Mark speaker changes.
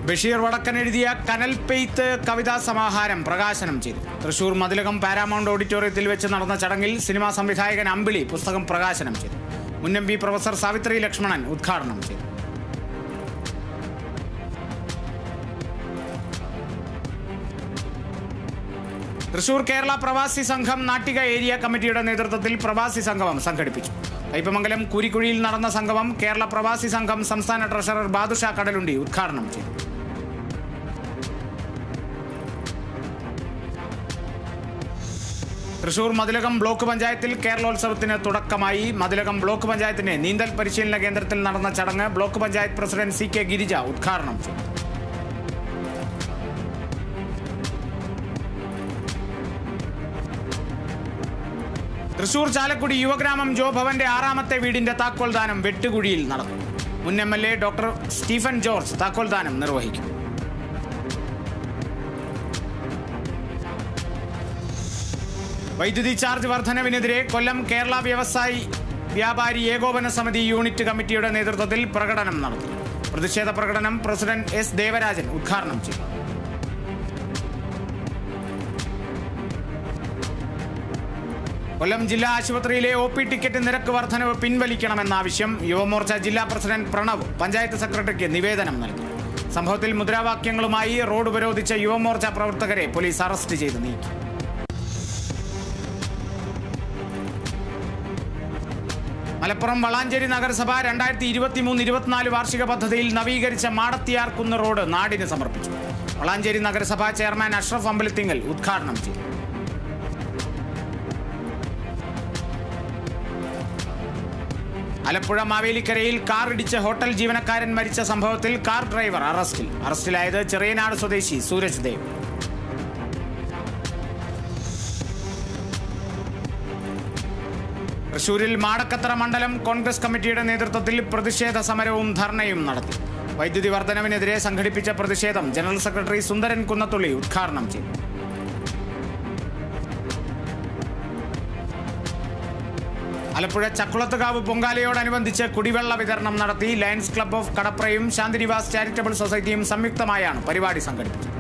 Speaker 1: ബഷീർ വടക്കൻ എഴുതിയ കനൽ പെയ്ത്ത് കവിതാ സമാഹാരം പ്രകാശനം ചെയ്തു തൃശൂർ മതിലകം പാരാമൗണ്ട് ഓഡിറ്റോറിയത്തിൽ വെച്ച് നടന്ന ചടങ്ങിൽ സിനിമാ സംവിധായകൻ അമ്പിളി പുസ്തകം പ്രകാശനം ചെയ്തു മുൻ M P professor Savitri Lakshmanan ഉദ്ഘാടനം ചെയ്തു തൃശൂർ കേരള പ്രവാസി സംഘം നാട്ടിക ഏരിയ കമ്മിറ്റിയുടെ നേതൃത്വത്തിൽ പ്രവാസി സംഗമം സംഘടിപ്പിച്ചു കയ്പമംഗലം കുരിക്കുഴിയിൽ നടന്ന സംഗമം കേരള പ്രവാസി സംഘം സംസ്ഥാന ട്രഷറർ ബാദുഷാ കടലുണ്ടി ഉദ്ഘാടനം ചെയ്തു തൃശൂർ മതിലകം ബ്ലോക്ക് പഞ്ചായത്തിൽ കേരളോത്സവത്തിന് തുടക്കമായി മതിലകം ബ്ലോക്ക് പഞ്ചായത്തിന്റെ നീന്തൽ പരിശീലന കേന്ദ്രത്തിൽ നടന്ന ചടങ്ങ് block panchayat president C K Girija ഉദ്ഘാടനം ചെയ്തു തൃശൂർ ചാലക്കുടി യുവഗ്രാമം ജോ ഭവന്റെ ആറാമത്തെ വീടിന്റെ താക്കോൽ ദാനം വെട്ടുകുഴിയിൽ നടന്നു മുൻ M L A doctor Stephen George താക്കോൽ ദാനം നിർവഹിക്കും വൈദ്യുതി ചാർജ് വർധനവിനെതിരെ കൊല്ലം കേരള വ്യവസായി വ്യാപാരി ഏകോപന സമിതി യൂണിറ്റ് കമ്മിറ്റിയുടെ നേതൃത്വത്തിൽ പ്രകടനം നടത്തി പ്രതിഷേധ പ്രകടനം പ്രസിഡന്റ് എസ് ദേവരാജൻ ഉദ്ഘാടനം ചെയ്തു കൊല്ലം ജില്ലാ ആശുപത്രിയിലെ ഒ പി ടിക്കറ്റ് നിരക്ക് വർധനവ് പിൻവലിക്കണമെന്ന ആവശ്യം യുവമോർച്ച ജില്ലാ പ്രസിഡന്റ് പ്രണവ് പഞ്ചായത്ത് സെക്രട്ടറിക്ക് നിവേദനം നൽകി സംഭവത്തിൽ മുദ്രാവാക്യങ്ങളുമായി റോഡ് ഉപരോധിച്ച യുവമോർച്ച പ്രവർത്തകരെ പോലീസ് അറസ്റ്റ് ചെയ്ത് നീക്കി മലപ്പുറം വളാഞ്ചേരി നഗരസഭ രണ്ടായിരത്തി ഇരുപത്തി മൂന്ന് ഇരുപത്തിനാല് വാർഷിക പദ്ധതിയിൽ നവീകരിച്ച മാടത്തിയാർ കുന്ന് റോഡ് നാടിന് സമർപ്പിച്ചു വളാഞ്ചേരി നഗരസഭ ചെയർമാൻ അഷ്റഫ് അമ്പലത്തിങ്ങൽ ഉദ്ഘാടനം ചെയ്തു ആലപ്പുഴ മാവേലിക്കരയിൽ കാർ ഇടിച്ച് ഹോട്ടൽ ജീവനക്കാരൻ മരിച്ച സംഭവത്തിൽ കാർ ഡ്രൈവർ അറസ്റ്റിൽ അറസ്റ്റിലായത് ചെറിയനാട് സ്വദേശി സൂരജ് ദേവ് തൃശൂരിൽ മാടക്കത്തറ മണ്ഡലം കോൺഗ്രസ് കമ്മിറ്റിയുടെ നേതൃത്വത്തിൽ പ്രതിഷേധ സമരവും ധർണയും നടത്തി വൈദ്യുതി വർധനവിനെതിരെ സംഘടിപ്പിച്ച പ്രതിഷേധം ജനറൽ സെക്രട്ടറി സുന്ദരൻ കുന്നത്തുള്ളി ഉദ്ഘാടനം ചെയ്തു ആലപ്പുഴ ചക്കുളത്തുകാവ് പൊങ്കാലയോടനുബന്ധിച്ച് കുടിവെള്ള വിതരണം നടത്തി ലയൺസ് ക്ലബ്ബ് ഓഫ് കടപ്രയും ശാന്തിനിവാസ് ചാരിറ്റബിൾ സൊസൈറ്റിയും സംയുക്തമായാണ് പരിപാടി സംഘടിപ്പിച്ചത്